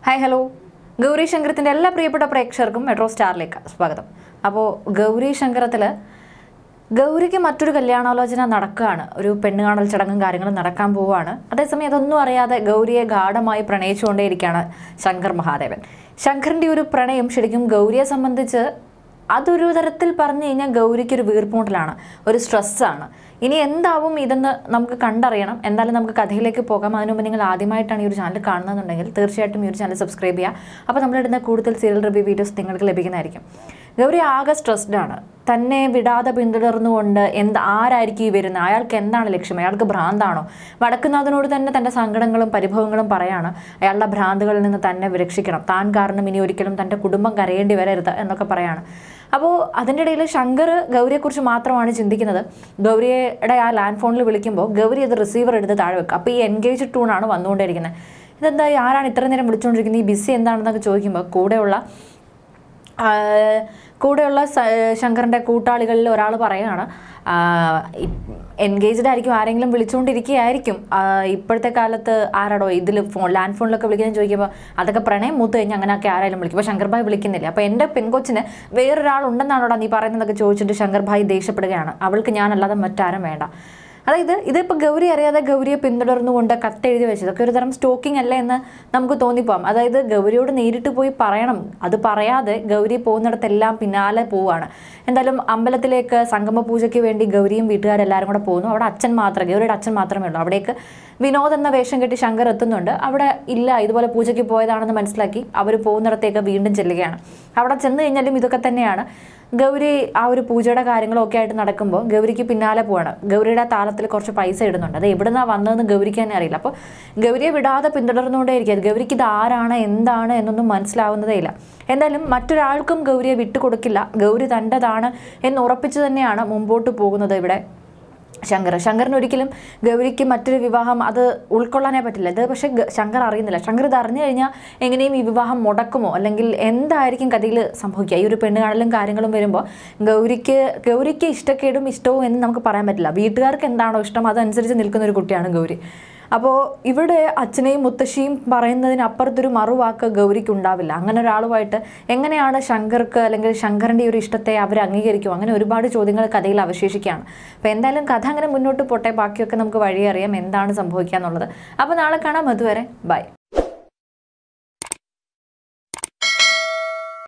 hi hello Gauri ശങ്കരത്തിൻ്റെ എല്ലാ പ്രിയപ്പെട്ട പ്രേക്ഷകർക്കും മെട്രോ സ്റ്റാറിലേക്ക് സ്വാഗതം അപ്പോൾ ഗൗരി ശങ്കരത്തിൽ ഗൗരിക്ക് മറ്റൊരു കല്യാണാലോചന നടക്കുകയാണ് ഒരു പെണ്ണ് കാണൽ ചടങ്ങും കാര്യങ്ങളും നടക്കാൻ പോവുകയാണ് അതേസമയം അതൊന്നും അറിയാതെ ഗൗരിയെ ഗാഠമായി പ്രണയിച്ചുകൊണ്ടേയിരിക്കുകയാണ് ശങ്കർ മഹാദേവൻ ശങ്കറിൻ്റെ ഒരു പ്രണയം ശരിക്കും ഗൗരിയെ സംബന്ധിച്ച് അതൊരു തരത്തിൽ പറഞ്ഞു കഴിഞ്ഞാൽ ഗൗരിക്ക് ഒരു വീർപ്പൂട്ടലാണ് ഒരു സ്ട്രെസ്സാണ് ഇനി എന്താവും ഇതെന്ന് നമുക്ക് കണ്ടറിയണം എന്തായാലും നമുക്ക് കഥയിലേക്ക് പോകാം അതിനു മുമ്പ് നിങ്ങൾ ആദ്യമായിട്ടാണ് ഈ ഒരു ചാനൽ കാണുന്നതെന്നുണ്ടെങ്കിൽ തീർച്ചയായിട്ടും ഈ ഒരു ചാനൽ സബ്സ്ക്രൈബ് ചെയ്യുക അപ്പോൾ നമ്മളിടുന്ന കൂടുതൽ സീരിയൽ റിവ്യൂ വീഡിയോസ് നിങ്ങൾക്ക് ലഭിക്കുന്നതായിരിക്കും ഗൗരി ആകെ സ്ട്രെസ്ഡ് ആണ് തന്നെ വിടാതെ പിന്തുടർന്നുകൊണ്ട് എന്ത് ആരായിരിക്കും ഈ വരുന്നത് അയാൾക്ക് എന്താണ് ലക്ഷ്യം അയാൾക്ക് ഭ്രാന്താണോ വടക്കുന്നാഥനോട് തന്നെ തൻ്റെ സങ്കടങ്ങളും പരിഭവങ്ങളും പറയാണ് അയാളുടെ ഭ്രാന്തുകളിൽ നിന്ന് തന്നെ രക്ഷിക്കണം താൻ കാരണം ഇനി ഒരിക്കലും തൻ്റെ കുടുംബം കരയേണ്ടി വരരുത് എന്നൊക്കെ പറയാണ് അപ്പോൾ അതിൻ്റെ ഇടയിൽ ശങ്കർ ഗൗരിയെക്കുറിച്ച് മാത്രമാണ് ചിന്തിക്കുന്നത് ഗൗരിയുടെ ആ ലാൻഡ് ഫോണിൽ വിളിക്കുമ്പോൾ ഗൗരി അത് റിസീവർ എടുത്ത് താഴെ വെക്കുക അപ്പോൾ ഈ എൻഗേജ് ടൂണാണ് വന്നുകൊണ്ടിരിക്കുന്നത് ഇതെന്താ ആരാണ് ഇത്ര നേരം വിളിച്ചുകൊണ്ടിരിക്കുന്നത് ഈ ബിസി എന്താണെന്നൊക്കെ ചോദിക്കുമ്പോൾ കൂടെയുള്ള ആ, കൂടെയുള്ള സ- ശങ്കറിൻ്റെ കൂട്ടാളികളിൽ ഒരാൾ പറയുകയാണ് എൻഗേജ്ഡ് ആയിരിക്കും ആരെങ്കിലും വിളിച്ചുകൊണ്ടിരിക്കുകയായിരിക്കും ആ, ഇപ്പോഴത്തെ കാലത്ത് ആരാടോ ഇതിൽ ഫോൺ ലാൻഡ് ഫോണിലൊക്കെ വിളിക്കുന്നത് ചോദിക്കുമ്പോൾ അതൊക്കെ പ്രണയം മൂത്ത് കഴിഞ്ഞാൽ അങ്ങനെയൊക്കെ ആരായാലും വിളിക്കും അപ്പോൾ ശങ്കർ ഭായ് വിളിക്കുന്നില്ല അപ്പോൾ എൻ്റെ പെൺകൊച്ചിന് വേറൊരാൾ ഉണ്ടെന്നാണോടാ നീ പറയുന്നതൊക്കെ ചോദിച്ചിട്ട് ശങ്കർ ഭായ് ദേഷ്യപ്പെടുകയാണ് അവൾക്ക് ഞാനല്ലാതെ മറ്റാരും വേണ്ട അതായത് ഇതിപ്പോൾ ഗൗരി അറിയാതെ ഗൗരിയെ പിന്തുടർന്നുകൊണ്ട് കത്തെഴുതി വെച്ചത് ഇതൊക്കെ ഒരു തരം സ്റ്റോക്കിംഗ് അല്ലേ എന്ന് നമുക്ക് തോന്നിപ്പോവാം അതായത് ഗൗരിയോട് നേരിട്ട് പോയി പറയണം അത് പറയാതെ ഗൗരി പോകുന്നിടത്തെല്ലാം പിന്നാലെ പോവാണ് എന്തായാലും അമ്പലത്തിലേക്ക് സംഗമ പൂജയ്ക്ക് വേണ്ടി ഗൗരിയും വീട്ടുകാരെല്ലാവരും കൂടെ പോകുന്നു അവിടെ അച്ഛൻ മാത്രം ഗൗരിയുടെ അച്ഛൻ മാത്രമേ ഉള്ളൂ അവിടേക്ക് വിനോദ് എന്ന വേഷം കെട്ടി ശങ്കർ എത്തുന്നുണ്ട് അവിടെ ഇല്ല ഇതുപോലെ പൂജയ്ക്ക് പോയതാണെന്ന് മനസ്സിലാക്കി അവർ പോകുന്നിടത്തേക്ക് വീണ്ടും ചെല്ലുകയാണ് അവിടെ ചെന്ന് കഴിഞ്ഞാലും ഇതൊക്കെ തന്നെയാണ് ഗൗരി ആ ഒരു പൂജയുടെ കാര്യങ്ങളൊക്കെ ആയിട്ട് നടക്കുമ്പോൾ ഗൗരിക്ക് പിന്നാലെ പോവാണ് ഗൗരിയുടെ ആ താളത്തിൽ കുറച്ച് പൈസ ഇടുന്നുണ്ട് അത് എവിടുന്നാ വന്നതെന്ന് ഗൗരിക്ക് തന്നെ അറിയില്ല അപ്പോൾ ഗൗരിയെ വിടാതെ പിന്തുടർന്നുകൊണ്ടേയിരിക്കും ഗൗരിക്ക് ഇത് ആരാണ് എന്താണ് എന്നൊന്നും മനസ്സിലാവുന്നതേ ഇല്ല എന്തായാലും മറ്റൊരാൾക്കും ഗൗരിയെ വിട്ടുകൊടുക്കില്ല ഗൗരി തൻ്റെതാണ് എന്ന് ഉറപ്പിച്ചു തന്നെയാണ് മുമ്പോട്ട് പോകുന്നത് ഇവിടെ ശങ്കർ ശങ്കറിന് ഒരിക്കലും ഗൗരിക്ക് മറ്റൊരു വിവാഹം അത് ഉൾക്കൊള്ളാനേ പറ്റില്ല ഇത് പക്ഷേ ഗ- ശങ്കർ അറിയുന്നില്ല ശങ്കർ ഇത് അറിഞ്ഞു കഴിഞ്ഞാൽ എങ്ങനെയും ഈ വിവാഹം മുടക്കുമോ അല്ലെങ്കിൽ എന്തായിരിക്കും കഥയിൽ സംഭവിക്കുക ഈ ഒരു പെണ്ണ് കാണലും കാര്യങ്ങളും വരുമ്പോൾ ഗൗരിക്ക് ഗൗരിക്ക് ഇഷ്ടക്കേടും ഇഷ്ടവും എന്ന് നമുക്ക് പറയാൻ പറ്റില്ല വീട്ടുകാർക്ക് എന്താണോ ഇഷ്ടം അതനുസരിച്ച് നിൽക്കുന്ന ഒരു കുട്ടിയാണ് ഗൗരി അപ്പോൾ ഇവിടെ അച്ഛനെയും മുത്തശ്ശിയും പറയുന്നതിനപ്പുറത്തൊരു മറുവാക്ക് ഗൗരിക്ക് ഉണ്ടാവില്ല അങ്ങനെ ഒരാളുമായിട്ട് എങ്ങനെയാണ് ശങ്കർക്ക് അല്ലെങ്കിൽ ശങ്കറിൻ്റെ ഈ ഒരു ഇഷ്ടത്തെ അവർ അംഗീകരിക്കും അങ്ങനെ ഒരുപാട് ചോദ്യങ്ങൾ കഥയിൽ അവശേഷിക്കുകയാണ് അപ്പോൾ എന്തായാലും കഥ അങ്ങനെ മുന്നോട്ട് പോട്ടെ ബാക്കിയൊക്കെ നമുക്ക് വഴി അറിയാം എന്താണ് സംഭവിക്കുക എന്നുള്ളത് അപ്പോൾ നാളെ കാണാം അതുവരെ ബൈ